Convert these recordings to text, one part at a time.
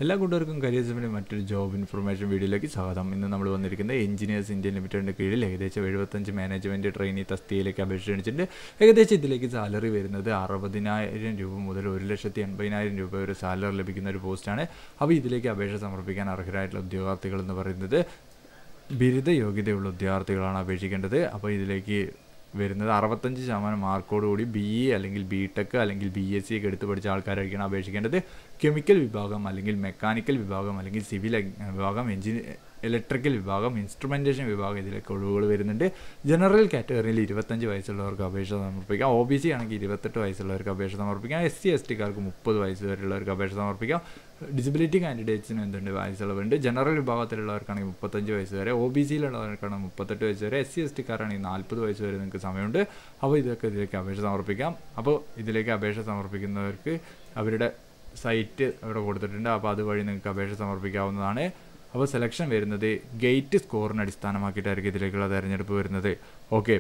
എല്ലാ കൂട്ടുകാർക്കും കരിയർസിൻ്റെ മറ്റൊരു ജോബ് ഇൻഫർമേഷൻ വീഡിയോയിലേക്ക് സ്വാഗതം ഇന്ന് നമ്മൾ വന്നിരിക്കുന്നത് എഞ്ചിനീയേഴ്സ് ഇന്ത്യ ലിമിറ്റഡിൻ്റെ കീഴിൽ ഏകദേശം എഴുപത്തഞ്ച് മാനേജ്മെൻറ്റ് ട്രെയിനി തസ്തികയിലേക്ക് അപേക്ഷ ക്ഷണിച്ചിട്ടുണ്ട് ഏകദേശം ഇതിലേക്ക് സാലറി വരുന്നത് അറുപതിനായിരം രൂപ മുതൽ ഒരു ലക്ഷത്തി എൺപതിനായിരം രൂപ വരെ സാലറി ലഭിക്കുന്ന ഒരു പോസ്റ്റാണ് അപ്പോൾ ഇതിലേക്ക് അപേക്ഷ സമർപ്പിക്കാൻ അർഹരായിട്ടുള്ള ഉദ്യോഗാർത്ഥികൾ എന്ന് പറയുന്നത് ബിരുദ യോഗ്യതയുള്ള ഉദ്യോഗാർത്ഥികളാണ് അപേക്ഷിക്കേണ്ടത് അപ്പോൾ ഇതിലേക്ക് വരുന്നത് അറുപത്തഞ്ച് ശതമാനം മാർക്കോടുകൂടി ബി ഇ അല്ലെങ്കിൽ ബി ടെക് അല്ലെങ്കിൽ ബി എസ് സി ഒക്കെ എടുത്ത് പഠിച്ച ആൾക്കാരായിരിക്കണം അപേക്ഷിക്കേണ്ടത് കെമിക്കൽ വിഭാഗം അല്ലെങ്കിൽ മെക്കാനിക്കൽ വിഭാഗം അല്ലെങ്കിൽ സിവിൽ വിഭാഗം എഞ്ചിനി ഇലക്ട്രിക്കൽ വിഭാഗം ഇൻസ്ട്രുമെൻറ്റേഷൻ വിഭാഗം ഇതിലേക്ക് ഒഴിവുകൾ വരുന്നുണ്ട് ജനറൽ കാറ്റഗറിയിൽ ഇരുപത്തഞ്ച് വയസ്സുള്ളവർക്ക് അപേക്ഷ സമർപ്പിക്കാം ഒ ബി സി ആണെങ്കിൽ ഇരുപത്തെട്ട് വയസ്സുള്ളവർക്ക് അപേക്ഷ സമർപ്പിക്കാം എസ് സി എസ് ടിക്കാർക്ക് മുപ്പത് വയസ്സ് വരെയുള്ളവർക്ക് അപേക്ഷ സമർപ്പിക്കാം ഡിസബിലിറ്റി കാൻഡിഡേറ്റ്സിന് എന്തുണ്ട് വയസ്സുള്ളവരുണ്ട് ജനറൽ വിഭാഗത്തിലുള്ളവർക്കാണെങ്കിൽ മുപ്പത്തഞ്ച് വയസ്സ് വരെ ഒ ബി സിയിലുള്ളവർക്കാണ് മുപ്പത്തെട്ട് വയസ്സ് വരെ എസ് സി എസ് ടിക്കാരാണെങ്കിൽ നാൽപ്പത് വയസ്സ് വരെ നിങ്ങൾക്ക് സമയമുണ്ട് അപ്പോൾ ഇതൊക്കെ ഇതിലേക്ക് അപേക്ഷ സമർപ്പിക്കാം അപ്പോൾ ഇതിലേക്ക് അപേക്ഷ സമർപ്പിക്കുന്നവർക്ക് അവരുടെ സൈറ്റ് അവിടെ കൊടുത്തിട്ടുണ്ട് അപ്പോൾ അതുവഴി നിങ്ങൾക്ക് അപേക്ഷ സമർപ്പിക്കാവുന്നതാണ് അപ്പോൾ സെലക്ഷൻ വരുന്നത് ഗേറ്റ് സ്കോറിനെ അടിസ്ഥാനമാക്കിയിട്ടായിരിക്കും ഇതിലേക്കുള്ള തിരഞ്ഞെടുപ്പ് വരുന്നത് ഓക്കെ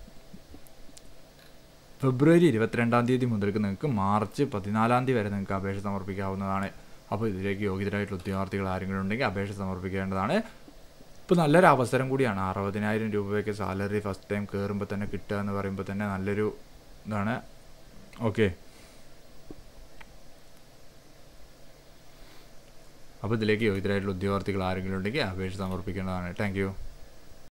ഫെബ്രുവരി ഇരുപത്തിരണ്ടാം തീയതി മുതൽക്ക് നിങ്ങൾക്ക് മാർച്ച് പതിനാലാം തീയതി വരെ നിങ്ങൾക്ക് അപേക്ഷ സമർപ്പിക്കാവുന്നതാണ് അപ്പോൾ ഇതിലേക്ക് യോഗ്യതരായിട്ടുള്ള ഉദ്യോഗാർത്ഥികൾ ആരെങ്കിലും ഉണ്ടെങ്കിൽ അപേക്ഷ സമർപ്പിക്കേണ്ടതാണ് ഇപ്പോൾ നല്ലൊരു അവസരം കൂടിയാണ് അറുപതിനായിരം രൂപയൊക്കെ സാലറി ഫസ്റ്റ് ടൈം കയറുമ്പോൾ തന്നെ കിട്ടുക എന്ന് പറയുമ്പോൾ തന്നെ നല്ലൊരു ഇതാണ് ഓക്കെ അപ്പോൾ ഇതിലേക്ക് യോഗ്യതരായിട്ടുള്ള ഉദ്യോഗാർത്ഥികൾ ആരെങ്കിലും ഉണ്ടെങ്കിൽ അപേക്ഷ സമർപ്പിക്കേണ്ടതാണ് താങ്ക്